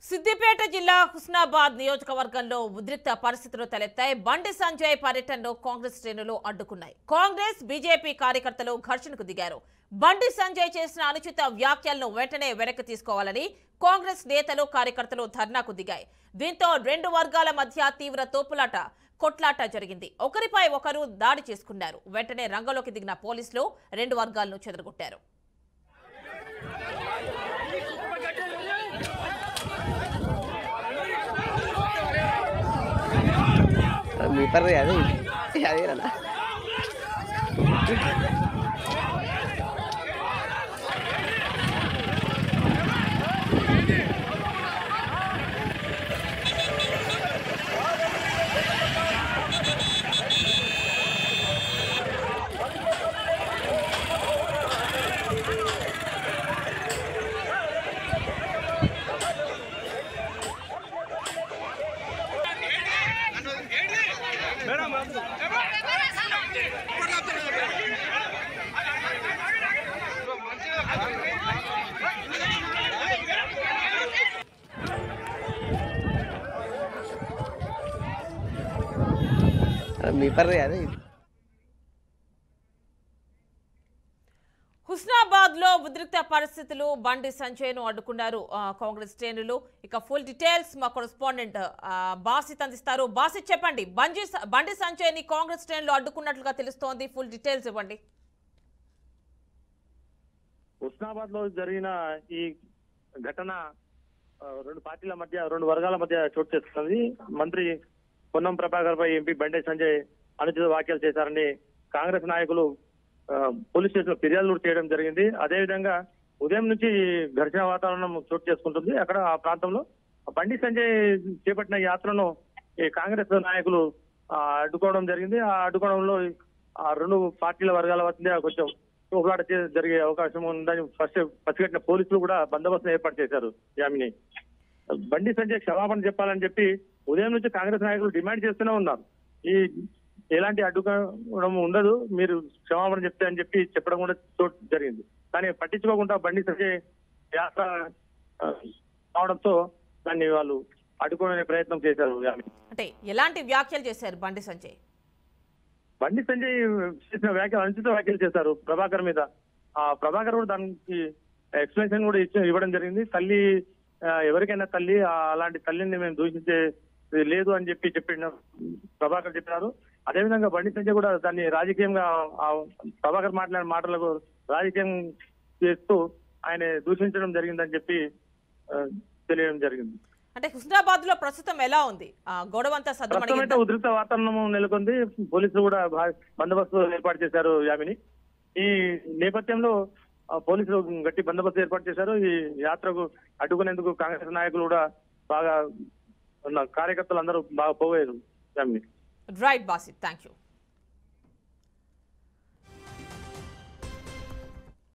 సిద్దిపేట జిల్లా హుస్నాబాద్ నియోజకవర్గంలో ఉద్రిక్త పరిస్థితులు తలెత్తాయి బండి సంజయ్ పర్యటనను కాంగ్రెస్ శ్రేణులు అడ్డుకున్నాయి కాంగ్రెస్ బీజేపీ కార్యకర్తలు ఘర్షణకు దిగారు బండి సంజయ్ చేసిన అనుచిత వ్యాఖ్యలను వెంటనే వెనక్కి తీసుకోవాలని కాంగ్రెస్ నేతలు కార్యకర్తలు ధర్నాకు దిగాయి దీంతో రెండు వర్గాల మధ్య తీవ్ర తోపులాట కొట్లాట జరిగింది ఒకరిపై ఒకరు దాడి చేసుకున్నారు వెంటనే రంగంలోకి దిగిన పోలీసులు రెండు వర్గాలను చెదరగొట్టారు మీ పర్రి అది అదేనా మీ పర్రి అది హుస్నాబాద్ లో ఉద్రిక్త పరిస్థితులు బండి సంజయ్ ను అడ్డుకున్నారు ఆ, కాంగ్రెస్ శ్రేణులు ఇక ఫుల్ డీటెయిల్స్ మా కొరెస్పాండెంట్ బాసిత్ అందిస్తారు బాసిత్ చెప్పండి బండి బండి సంజయ్ ని కాంగ్రెస్ శ్రేణులు అడ్డుకున్నట్లుగా తెలుస్తోంది ఫుల్ డీటెయిల్స్ ఇవ్వండి హుస్నాబాద్ లో జరిగిన ఈ ఘటన ఆ, రెండు పార్టీల మధ్య రెండు వర్గాల మధ్య చోటు చేసుకున్నది మంత్రి పొన్నం ప్రభాకర్ పై ఎంపీ బండే సంజయ్ అనుచిత వ్యాఖ్యలు చేశారని కాంగ్రెస్ నాయకులు ఆ, పోలీస్ స్టేషన్ లో ఫిర్యాదులు చేయడం జరిగింది అదే విధంగా ఉదయం నుంచి ఘర్షణ వాతావరణం చోటు చేసుకుంటుంది అక్కడ ఆ ప్రాంతంలో బండి సంజయ్ చేపట్టిన యాత్రను ఈ కాంగ్రెస్ నాయకులు ఆ, అడ్డుకోవడం జరిగింది ఆ అడ్డుకోవడంలో ఆ రెండు పార్టీల వర్గాల మధ్య కొంచెం పోరాట చే- జరిగే అవకాశం ఉందని ఫస్ట్ పసిగట్టిన పోలీసులు కూడా బందోబస్తు ఏర్పాటు చేశారు యామిని బండి సంజయ్ క్షమాపణ చెప్పాలని చెప్పి ఉదయం నుంచి కాంగ్రెస్ నాయకులు డిమాండ్ చేస్తూనే ఉన్నారు ఈ ఎలాంటి అడ్డుకోవడం ఉండదు మీరు క్షమాపణ చెప్తే అని చెప్పి చెప్పడం కూడా చోటు జరిగింది కానీ పట్టించుకోకుండా బండి సంజయ్ యాత్ర ఆ, అవడంతో దాన్ని వాళ్ళు అడ్డుకునే ప్రయత్నం చేశారు యామిని అంటే ఎలాంటి వ్యాఖ్యలు చేశారు బండి సంజయ్ బండి సంజయ్ చేసిన వ్యాఖ్యలు అనుచిత వ్యాఖ్యలు చేశారు ప్రభాకర్ మీద ఆ ప్రభాకర్ కూడా దానికి ఎక్స్ప్లెనేషన్ కూడా ఇచ్చి ఇవ్వడం జరిగింది తల్లి ఆ, ఎవరికైనా తల్లి ఆ, అలాంటి తల్లిని మేము దూషించే లేదు అని చెప్పి చెప్పిన ప్రభాకర్ చెప్పినారు అదేవిధంగా బండి సంజయ్ కూడా దాన్ని రాజకీయంగా ఆ ప్రభాకర్ మాట్లాడిన మాటలకు రాజకీయం చేస్తూ ఆయన దూషించడం జరిగిందని చెప్పి ఆ, తెలియడం జరిగింది అంటే హుస్నాబాద్ లో ప్రస్తుతం ఎలా ఉంది ఆ, గొడవంతా ప్రస్తుతం అయితే సద్దుమణిగిందా ఉద్రిక్త వాతావరణం నెలకొంది పోలీసులు కూడా భా- బందోబస్తు ఏర్పాటు చేశారు యామిని ఈ నేపథ్యంలో ఆ, పోలీసులు గట్టి బందోబస్తు ఏర్పాటు చేశారు ఈ యాత్రకు అడ్డుకునేందుకు కాంగ్రెస్ నాయకులు కూడా బాగా ఉన్న కార్యకర్తలు అందరూ బాగా పోయారు Yamini right Basith thank you